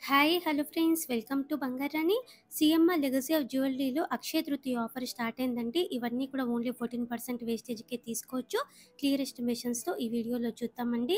hi hello friends welcome to బంగారాణి CMR legacy of జ్యువెలరీలో Akshaya Tritiya offer start అయిందండి ఇవన్నీ కూడా ఓన్లీ ఫోర్టీన్ పర్సెంట్ వేస్టేజ్కే తీసుకోవచ్చు క్లియర్ ఎస్టిమేషన్స్తో ఈ వీడియోలో చూద్దామండి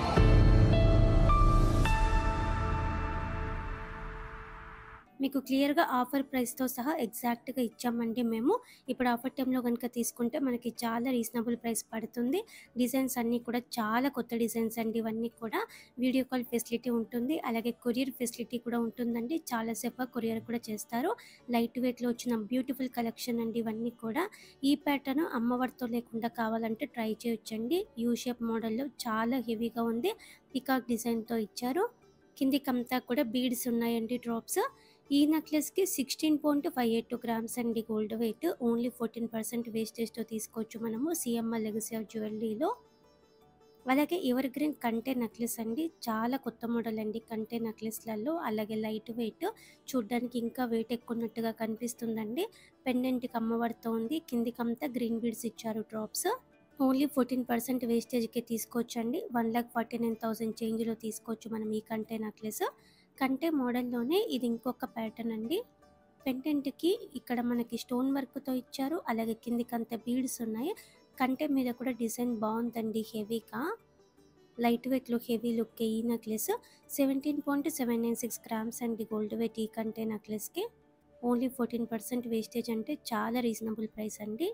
మీకు క్లియర్గా ఆఫర్ ప్రైస్తో సహా ఎగ్జాక్ట్గా ఇచ్చామండి మేము ఇప్పుడు ఆఫర్ టైంలో కనుక తీసుకుంటే మనకి చాలా రీజనబుల్ ప్రైస్ పడుతుంది డిజైన్స్ అన్నీ కూడా చాలా కొత్త డిజైన్స్ అండి ఇవన్నీ కూడా వీడియో కాల్ ఫెసిలిటీ ఉంటుంది అలాగే కొరియర్ ఫెసిలిటీ కూడా ఉంటుందండి చాలాసేపు కొరియర్ కూడా చేస్తారు లైట్ వెయిట్లో వచ్చిన బ్యూటిఫుల్ కలెక్షన్ అండి ఇవన్నీ కూడా ఈ ప్యాటర్న్ అమ్మవారితో లేకుండా కావాలంటే ట్రై చేయొచ్చండి యూ షేప్ మోడల్లో చాలా హెవీగా ఉంది పికాక్ డిజైన్తో ఇచ్చారు కిందికంతా కూడా బీడ్స్ ఉన్నాయండి డ్రాప్స్ ఈ నెక్లెస్కి sixteen point five eight two grams అండి gold weight only fourteen percent వేస్టేజ్తో తీసుకోవచ్చు మనము సిఎంఆర్ లెగసీ ఆఫ్ జ్యువెలరీలో అలాగే ఎవర్ గ్రీన్ కంటే నెక్లెస్ అండి చాలా కొత్త మోడల్ అండి కంటే నెక్లెస్లలో అలాగే లైట్ వెయిట్ చూడ్డానికి ఇంకా వెయిట్ ఎక్కున్నట్టుగా కనిపిస్తుందండి పెండెంట్కి అమ్మబడుతూ ఉంది కిందికంతా గ్రీన్ బీడ్స్ ఇచ్చారు డ్రాప్స్ ఓన్లీ ఫోర్టీన్ పర్సెంట్ వేస్టేజ్కి తీసుకోవచ్చండి one lakh forty nine thousand చేంజ్లో తీసుకోవచ్చు మనం ఈ కంటే నెక్లెస్ కంటే మోడల్లోనే ఇది ఇంకొక ప్యాటర్న్ అండి పెండెంట్కి ఇక్కడ మనకి స్టోన్ వర్క్తో ఇచ్చారు అలాగే కిందికంత బీడ్స్ ఉన్నాయి కంటే మీద కూడా డిజైన్ బాగుందండి హెవీగా లైట్ వెయిట్లో హెవీ లుక్ ఈ necklace seventeen point seven nine six grams అండి గోల్డ్ వెయిట్ ఈ కంటే నెక్లెస్కి ఓన్లీ ఫోర్టీన్ పర్సెంట్ వేస్టేజ్ అంటే చాలా రీజనబుల్ ప్రైస్ అండి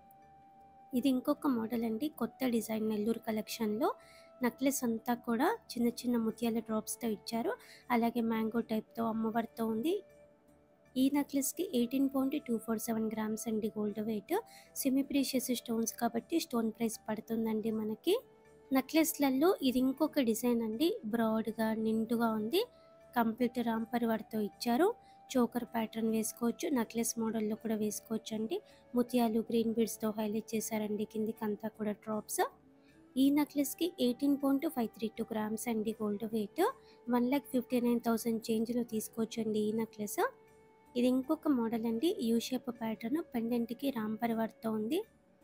ఇది ఇంకొక మోడల్ అండి కొత్త డిజైన్ నెల్లూరు కలెక్షన్లో నెక్లెస్ అంతా కూడా చిన్న చిన్న ముత్యాల డ్రాప్స్తో ఇచ్చారు అలాగే మ్యాంగో టైప్తో అమ్మవారితో ఉంది ఈ నెక్లెస్కి eighteen point two four seven grams అండి gold weight semi precious stones కాబట్టి స్టోన్ ప్రైస్ పడుతుందండి మనకి నెక్లెస్లలో ఇది ఇంకొక డిజైన్ అండి బ్రాడ్గా నిండుగా ఉంది కంప్లీట్ రాంపర్ వాడితో ఇచ్చారు చోకర్ ప్యాటర్న్ వేసుకోవచ్చు నెక్లెస్ మోడల్లో కూడా వేసుకోవచ్చు అండి ముత్యాలు గ్రీన్ బీడ్స్తో హైలైట్ చేశారండి కిందికి అంతా కూడా డ్రాప్స్ ఈ నెక్లెస్కి eighteen point five three two grams అండి gold weight one lakh fifty nine thousand చేంజ్లో తీసుకోవచ్చు అండి ఈ నెక్లెస్ ఇది ఇంకొక మోడల్ అండి యూ షేప్ ప్యాటర్న్ పెండెంట్కి రాంపర్ వర్క్తో ఉంది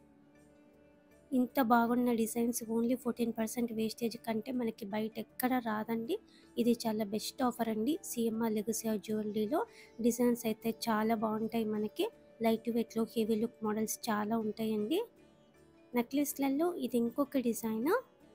ఇంత బాగున్న designs only fourteen percent wastage కంటే మనకి బయట ఎక్కడ రాదండి ఇది చాలా బెస్ట్ ఆఫర్ అండి సిఎంఆర్ లెగసీ ఆఫ్ జ్యువెలరీలో డిజైన్స్ అయితే చాలా బాగుంటాయి మనకి లైట్ వెయిట్లో హెవీ లుక్ మోడల్స్ చాలా ఉంటాయండి నెక్లెస్లలో ఇది ఇంకొక డిజైన్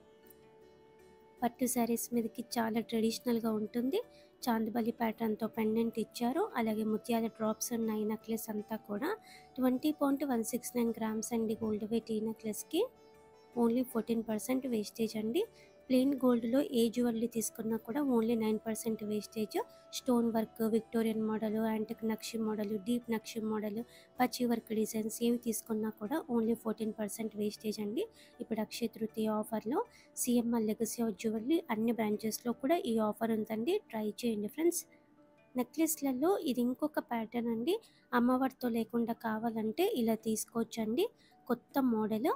పట్టు శారీస్ మీదకి చాలా ట్రెడిషనల్గా ఉంటుంది చాందబలి ప్యాటర్న్తో పెండెంట్ ఇచ్చారు అలాగే ముత్యాల డ్రాప్స్ ఉన్నాయి నెక్లెస్ అంతా కూడా twenty point one six nine grams అండి గోల్డ్ వెయిట్ ఈ నెక్లెస్కి ఓన్లీ ఫోర్టీన్ పర్సెంట్ వేస్టేజ్ అండి ప్లెయిన్ గోల్డ్లో ఏ జ్యువెలరీ తీసుకున్నా కూడా only nine percent wastage stone work Victorian model antique నక్షి మోడల్ డీప్ నక్షి మోడల్ పచ్చి వర్క్ డిజైన్స్ ఏవి తీసుకున్నా కూడా ఓన్లీ ఫోర్టీన్ పర్సెంట్ వేస్టేజ్ అండి ఇప్పుడు అక్షయ తృతీయ ఆఫర్లో సిఎంఆర్ లెగసీ ఆఫ్ జ్యువెలరీ అన్ని బ్రాంచెస్లో కూడా ఈ ఆఫర్ ఉందండి ట్రై చేయండి ఫ్రెండ్స్ నెక్లెస్లలో ఇది ఇంకొక ప్యాటర్న్ అండి అమ్మవారితో లేకుండా కావాలంటే ఇలా తీసుకోవచ్చండి కొత్త మోడల్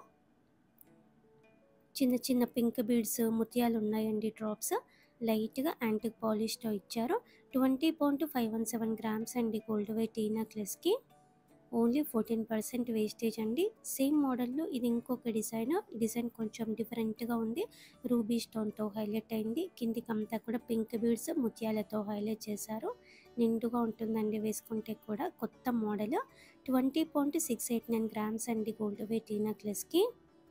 చిన్న చిన్న పింక్ బీడ్స్ ముత్యాలు ఉన్నాయండి డ్రాప్స్ లైట్గా యాంటిక్ పాలిష్తో ఇచ్చారు twenty point five one seven grams అండి గోల్డ్ వెయిట్ ఈ నెక్లెస్కి ఓన్లీ ఫోర్టీన్ పర్సెంట్ వేస్టేజ్ అండి సేమ్ మోడల్లో ఇది ఇంకొక డిజైన్ డిజైన్ కొంచెం డిఫరెంట్గా ఉంది రూబీ స్టోన్తో హైలైట్ అయింది కిందికి అంతా కూడా పింక్ బీడ్స్ ముత్యాలతో హైలైట్ చేశారు నిండుగా ఉంటుందండి వేసుకుంటే కూడా కొత్త model twenty point six eight nine grams అండి గోల్డ్ వెయిట్ ఈ నెక్లెస్కి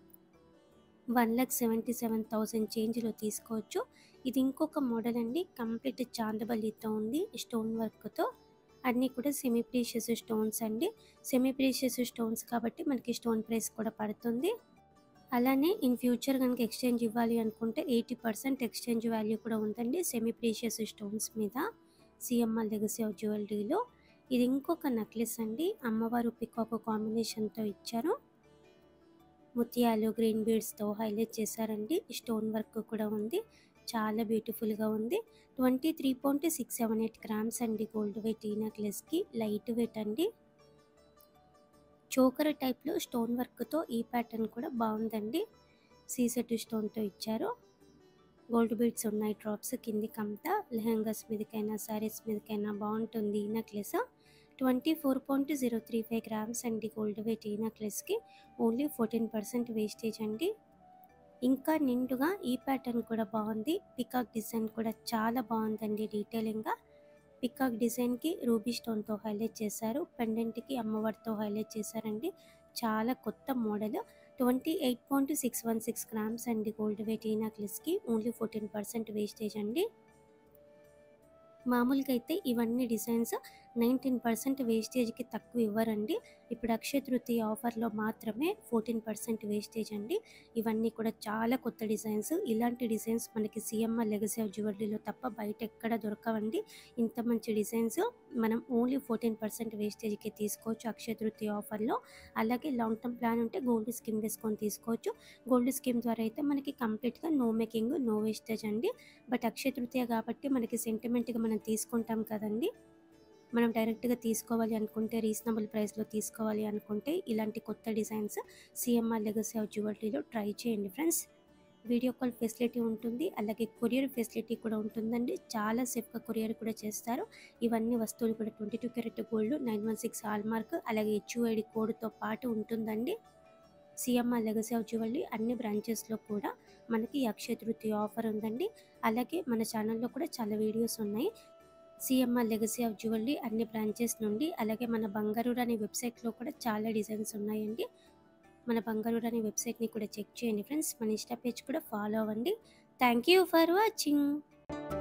one lakh seventy seven thousand చేంజ్లో తీసుకోవచ్చు ఇది ఇంకొక మోడల్ అండి కంప్లీట్ చాందబల్లితో ఉంది స్టోన్ వర్క్తో అన్నీ కూడా సెమీ ప్రీషియస్ స్టోన్స్ అండి సెమీ ప్రీషియస్ స్టోన్స్ కాబట్టి మనకి స్టోన్ ప్రైస్ కూడా పడుతుంది అలానే ఇన్ ఫ్యూచర్ కనుక ఎక్స్చేంజ్ ఇవ్వాలి అనుకుంటే ఎయిటీ పర్సెంట్ ఎక్స్చేంజ్ వాల్యూ కూడా ఉందండి సెమీ ప్రీషియస్ స్టోన్స్ మీద సిఎంఆర్ లెగసీ ఆఫ్ జ్యువెలరీలో ఇది ఇంకొక నెక్లెస్ అండి అమ్మవారు పికాక్ కాంబినేషన్తో ఇచ్చారు ముత్యాలు గ్రీన్ బీడ్స్తో హైలైట్ చేశారండి స్టోన్ వర్క్ కూడా ఉంది చాలా బ్యూటిఫుల్గా ఉంది twenty three point six seven eight grams అండి గోల్డ్ వెయిట్ ఈ నెక్లెస్కి లైట్ వెయిట్ అండి చోకర్ టైప్లో స్టోన్ వర్క్తో ఈ ప్యాటర్న్ కూడా బాగుందండి సీసెట్ స్టోన్తో ఇచ్చారు గోల్డ్ బీడ్స్ ఉన్నాయి డ్రాప్స్ కిందికంతా లెహంగాస్ మీదకైనా శారీస్ మీదకైనా బాగుంటుంది ఈ necklace twenty four point zero three five grams అండి గోల్డ్ వెయిట్ ఈ నెక్లెస్కి ఓన్లీ ఫోర్టీన్ పర్సెంట్ వేస్టేజ్ అండి ఇంకా నిండుగా ఈ ప్యాటర్న్ కూడా బాగుంది పికాక్ డిజైన్ కూడా చాలా బాగుందండి డీటెయిలింగ్గా పికాక్ డిజైన్కి రూబీ స్టోన్తో హైలైట్ చేశారు పెండెంట్కి అమ్మవారితో హైలైట్ చేశారండి చాలా కొత్త model twenty eight point six one six grams అండి గోల్డ్ వెయిట్ ఈ నెక్లెస్కి ఓన్లీ ఫోర్టీన్ పర్సెంట్ వేస్టేజ్ అండి మామూలుగా అయితే ఇవన్నీ డిజైన్స్ నైన్టీన్ పర్సెంట్ వేస్టేజ్కి తక్కువ ఇవ్వరండి ఇప్పుడు అక్షయ తృతీయ ఆఫర్లో మాత్రమే ఫోర్టీన్ పర్సెంట్ వేస్టేజ్ అండి ఇవన్నీ కూడా చాలా కొత్త డిజైన్స్ ఇలాంటి డిజైన్స్ మనకి సిఎంఆర్ లెగసీ ఆఫ్ జ్యువెలరీలో తప్ప బయట ఎక్కడ దొరకవండి ఇంత మంచి డిజైన్స్ మనం ఓన్లీ ఫోర్టీన్ పర్సెంట్ వేస్టేజ్కి తీసుకోవచ్చు అక్షయ తృతీయ ఆఫర్లో అలాగే లాంగ్ టర్మ్ ప్లాన్ ఉంటే గోల్డ్ స్కీమ్ వేసుకొని తీసుకోవచ్చు గోల్డ్ స్కీమ్ ద్వారా అయితే మనకి కంప్లీట్గా నో మేకింగ్ నో వేస్టేజ్ అండి బట్ అక్షయ తృతీయ కాబట్టి మనకి సెంటిమెంట్గా మనం తీసుకుంటాం కదండి మనం డైరెక్ట్గా తీసుకోవాలి అనుకుంటే రీజనబుల్ ప్రైస్లో తీసుకోవాలి అనుకుంటే ఇలాంటి కొత్త డిజైన్స్ సిఎంఆర్ లెగసీ ఆఫ్ జ్యువెలరీలో ట్రై చేయండి ఫ్రెండ్స్ వీడియో కాల్ ఫెసిలిటీ ఉంటుంది అలాగే కొరియర్ ఫెసిలిటీ కూడా ఉంటుందండి చాలా సేఫ్గా కొరియర్ కూడా చేస్తారు ఇవన్నీ వస్తువులు కూడా twenty two carat gold nine one six hallmark అలాగే హెచ్యుఐడి కోడ్తో పాటు ఉంటుందండి సిఎంఆర్ లెగసీ ఆఫ్ జ్యువెలరీ అన్ని బ్రాంచెస్లో కూడా మనకి ఈ అక్షయ తృతీయ ఆఫర్ ఉందండి అలాగే మన ఛానల్లో కూడా చాలా వీడియోస్ ఉన్నాయి సిఎంఆర్ లెగసీ ఆఫ్ జ్యువెలరీ అన్ని బ్రాంచెస్ నుండి అలాగే మన బంగారు అనే వెబ్సైట్లో కూడా చాలా డిజైన్స్ ఉన్నాయండి మన బంగారు అనే వెబ్సైట్ని కూడా చెక్ చేయండి ఫ్రెండ్స్ మన ఇన్స్టా పేజ్ కూడా ఫాలో అవ్వండి థ్యాంక్ యూ ఫర్ వాచింగ్